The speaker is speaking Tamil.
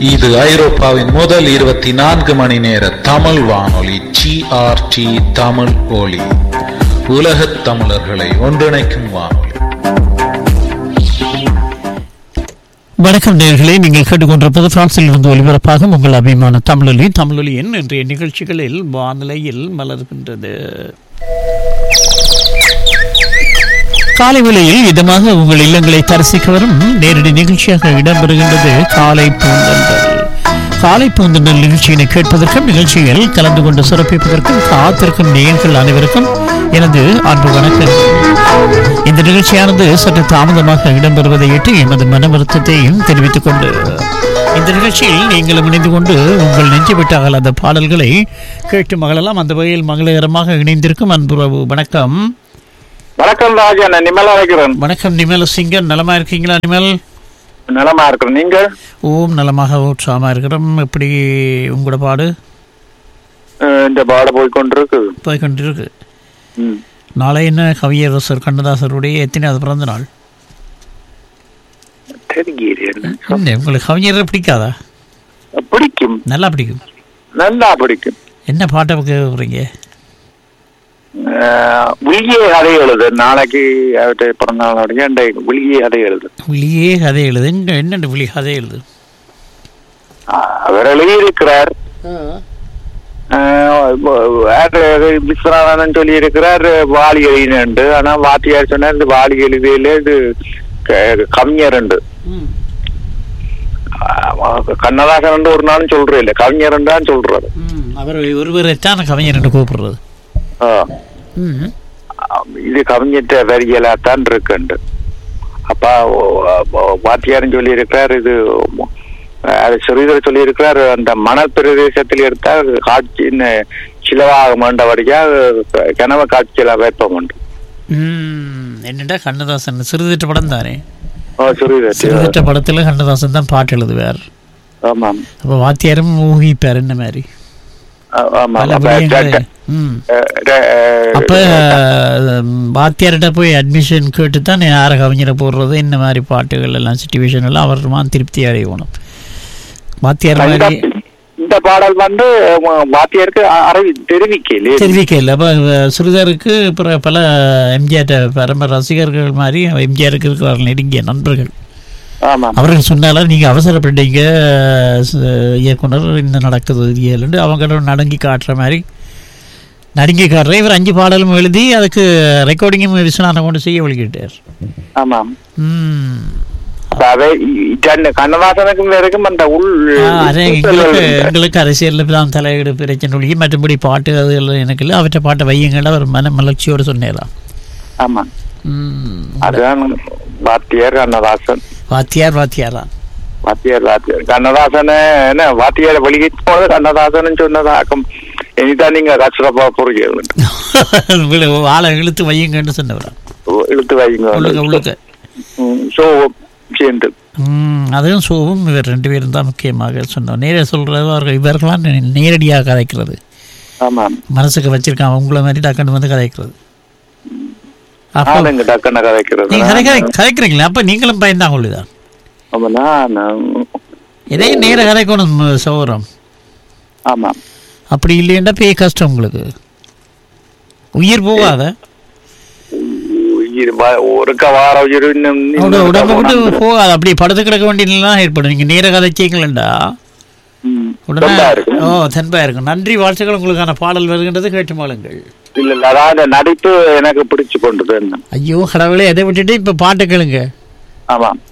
இது ஐரோப்பாவின் முதல் இருபத்தி நான்கு மணி நேர தமிழ் வானொலி ஜிஆர்டி தமிழ் ஒலி உலகத் தமிழர்களை ஒன்றிணைக்கும் வானொலி வணக்கம் நேர்களே நீங்கள் கேட்டுக்கொண்டிருப்பது பிரான்சில் இருந்து ஒலிபரப்பாகும் உங்கள் அபிமான தமிழொலி தமிழொலியின் இன்றைய நிகழ்ச்சிகளில் வானிலையில் மலர்கின்றது காலை வேளையில் இதமாக உங்கள் இல்லங்களை தரிசிக்க வரும் நேரடி நிகழ்ச்சியாக இடம்பெறுகின்றது காலை பூந்தன்றல் காலை பூந்தன்றல் நிகழ்ச்சியினை கேட்பதற்கும் நிகழ்ச்சியில் கலந்து கொண்டு சிறப்பிப்பதற்கும் காத்திருக்கும் நேயர்கள் அனைவருக்கும் எனது அன்பு வணக்கம் இந்த நிகழ்ச்சியானது சற்று தாமதமாக இடம்பெறுவதையிட்டு எமது மன வருத்தத்தையும் தெரிவித்துக் கொண்டு இந்த நிகழ்ச்சியில் நீங்களும் இணைந்து கொண்டு உங்கள் நெஞ்சு விட்டு அகலாத பாடல்களை கேட்டு மகளெல்லாம் அந்த வகையில் மங்களகரமாக இணைந்திருக்கும் அன்புறவு வணக்கம் வணக்கம் ராஜா நான் நிமலா வைக்கிறேன் வணக்கம் நிமல் சிங்கர் நலமா இருக்கீங்களா நிமல் நலமா இருக்கிறேன் நீங்க ஓம் நலமாக உற்சாகமா இருக்கிறோம் எப்படி உங்களோட பாடு அஹ், இந்த பாட போய் கொண்டிருக்கு போய் கொண்டிருக்கு ம். நாளை என்ன கவியரசர் கண்ணதாசருடைய எத்தனையாவது பிறந்த நாள் தெரியல. என்ன உங்களுக்கு கவிஞரை பிடிக்காதா பிடிக்கும் நல்லா பிடிக்கும் நல்லா பிடிக்கும் என்ன பாட்டை கேட்குறீங்க அஹ், விழியே கதை எழுது நாளைக்கு அவர்கிட்ட பிறந்த நாளுடைய அந்த விழியே கதை எழுது விழியே கதை எழுது என்ன என்னண்டு விழி கதை எழுது அஹ், அவர் எழுதியிருக்கிறார் விஸ்வநாதன் சொல்லி இருக்கிறார் வாலி எழுதினு ஆனா வாத்தியார் சொன்னார் இந்த வாலி எழுதியில இது க- கவிஞர் உண்டு கண்ணதாசன் ஒரு நாளும் சொல்றேன் இல்ல கவிஞர் தான் சொல்றாரு அவர் ஒருவரைத்தான் கவிஞர் என்று கூப்பிடுறது ஆ. ம். இது கவிஞற்ற வரியலாத்தான் இருக்குண்டு அப்பா வாத்தியாரும் சொல்லி இருக்கிறார் இது அது ஸ்ரீதர் சொல்லி இருக்கிறார் அந்த மணல் பிரதேசத்தில் எடுத்தால் காட்சி சிலவாக மாண்டபடியா கனவு காட்சியில வைப்போம் உண்டு ம். என்னடா கண்ணதாசன் சிறுதிட்ட படம் தானே ஓ ஸ்ரீதர் சிறுதிட்ட படத்துல கண்ணதாசன் தான் பாட்டு எழுதுவார் ஆமாம் அப்ப வாத்தியாரும் ஊகிப்பார் என்ன மாதிரி ஆ- ஆமாம் பல அப்ப விடயங்களை ட- ம். அஹ் ட- அஹ் அப்ப ம், வாத்தியார்கிட்ட போய் அட்மிஷன் கேட்டு தான் யாரை கவிஞரை போடுறது இந்த மாதிரி பாட்டுகள் எல்லாம் சுச்சுவேஷன் எல்லாம் அவர் திருப்தி அடையணும் வாத்தியார் இந்த மாதிரி இந்த பாடல் வந்து அஹ், வாத்தியாருக்கு அ- அறிவி தெரிவிக்கலையே தெரிவிக்கல அப்ப அஹ், சிறுதருக்கு பிற பல எம்ஜிஆர் பரம ரசிகர்கள் மாதிரி எம்ஜிஆருக்கு இருக்கிறார்கள் நெருங்கிய நண்பர்கள் ஆமாம் அவர்கள் சொன்னாலும் நீங்க அவசரப்பட்டீங்க ச- இயக்குனர் இந்த நடக்குது ஏழுண்டு அவங்க நடுங்கி காட்டுற மாதிரி நடுங்கி காட்டுற இவர் அஞ்சு பாடலும் எழுதி அதுக்கு ரெக்கார்டிங்கும் விஸ்வநாதன் கொண்டு செய்ய வழிகிட்டார் ஆமாம் ம் அப்ப அதை இ- கண்ணதாசனுக்கும் வரைக்கும் அந்த உள் ஆ, அதே எங்களுக்கு உட்செல்கள் எங்களுக்கு அரசியலில் தான் தலையீடு பிரச்சனை ஒழிய மற்றபடி பாட்டு அது எல்லாம் எனக்கு இல்லை அவற்றை பாட்டை வையுங்கள் அவர் மன மலர்ச்சியோடு சொன்னேலாம் ஆமா ம் அதுதான் வாத்தியார் கண்ணதாசன் வாத்தியார் வாத்தியாரா வாத்தியார் வாத்தியார் கண்ணதாசன் என்ன வாத்தியார் வெளியிட்டு போனது கண்ணதாசன் சொன்னதாக்கும் இனிதான் நீங்க கஷ்டப்பா புரியுது ஆளை இழுத்து வையுங்கன்னு சொன்னவரா இழுத்து உள்ளுக்க வைங்க உள்ளுக்க ஷோ சேர்ந்து ம் அதுவும் சோவும் இவர் ரெண்டு பேரும் தான் முக்கியமாக சொன்னோம் நேரே சொல்கிறது அவர்கள் இவர்களாம் நே- நேரடியாக கதைக்கிறது ஆமாம் மனசுக்கு வச்சிருக்கான் உங்களை மாதிரி டக்குன்னு வந்து கதைக்கிறது அப்போ ஆளுங்க டக்குன்னு கதைக்கிறது நீங்க கதை கதை கதைக்கிறீங்களா அப்போ நீங்களும் பயந்தான் கொள்ளுதான் ஆமா நான் எதையும் நேர கதைக்கணும் சௌரம் ஆமாம் அப்படி இல்லையண்டா பேய் கஷ்டம் உங்களுக்கு உயிர் போகாத உயிர் வா- ஒருக்க வார உயிர் இன்னும் உட- இன்னும் உடம்பு விட்டு போனா- போகாது அப்படி படுத்து கிடக்க வேண்டிய நிலைலாம் ஏற்படும் நீங்க நேர கதைச்சிங்களா ம். உடனே தெம்பா இருக்கு. ஓ தென்பா இருக்கும் நன்றி வாழ்த்துக்கள் உங்களுக்கான பாடல் வருகின்றது கேட்டு மாளுங்கள் இல்ல இல்ல அதாவது நடிப்பு எனக்கு பிடிச்சு கொண்டது என்ன ஐயோ கடவுளே எதை விட்டுட்டு இப்ப பாட்டு கேளுங்க ஆமாம்